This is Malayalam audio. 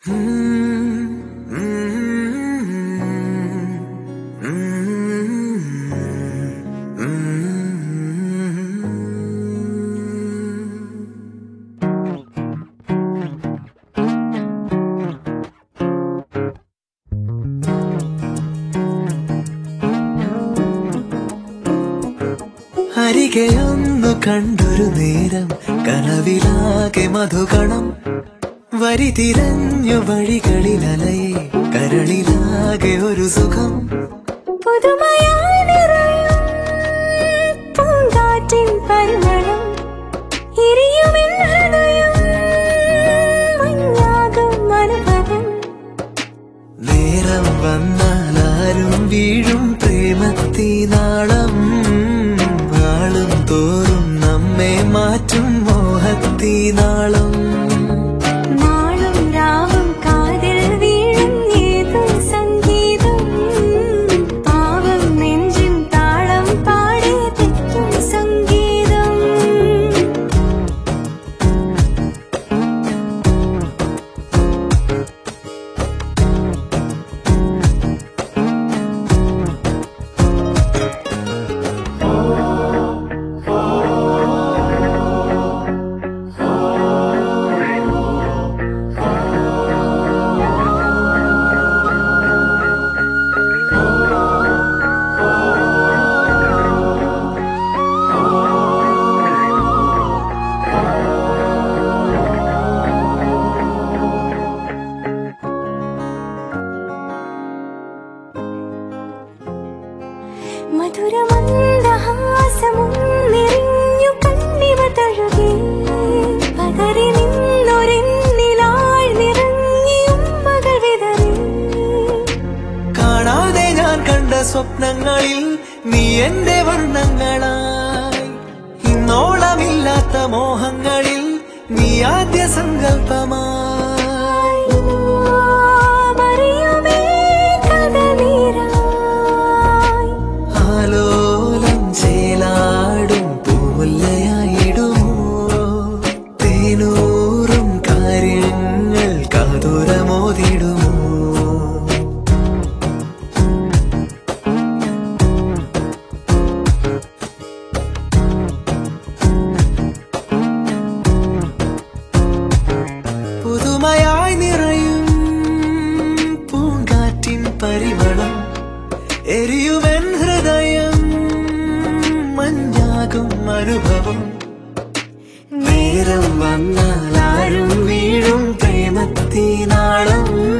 അരികെയൊന്നു കണ്ടൊരു നേരം കനവിലാകെ മധുകണം വരി തിരഞ്ഞു വഴികളിലലയെ കരളിലാകെ ഒരു സുഖം പുതുമയായി നിറയും പൂങ്കാറ്റിൻ പരിമളം എരിയുമെൻ ഹൃദയം മഞ്ഞാകും അനുഭവം നേരം വന്നാൽ ആരും വീഴും പ്രേമത്തിനാളം ആളും തോറും നമ്മെ മാറ്റും മോഹത്തിനാളം നാളും രാവും കാതിൽ വീഴും ഏതോ സംഗീതം പാവം നെഞ്ചിൻ താളം പാടി തെറ്റും സംഗീതം മധുരമന്ദഹാസമുന്നിറിഞ്ഞു കണ്ണിവ തഴുകി പതറി നിന്നൊരെന്നിലാഴ്ന്നിറങ്ങിയും മകൾ വിതറി കാണാതെ ഞാൻ കണ്ട സ്വപ്നങ്ങളിൽ നീ എന്റെ വർണ്ണങ്ങളായി ഇന്നോളമില്ലാത്ത മോഹങ്ങളിൽ നീ ആദ്യ സങ്കല്പമായി മറിയുമേ കഥനീരായി ആലോലം ചേലാടും പൂമുല്ലയായിടുമോ തേനൂറും കാര്യങ്ങൾ കാതുരമോതിടുമോ പുതുമയായി നിറയും പൂങ്കാറ്റിൻ പരിമളം എരിയുമെൻ ഹൃദയം മഞ്ഞാകും അനുഭവം നേരം വന്നാൽ ആരും വീഴും പ്രേമത്തിനാളം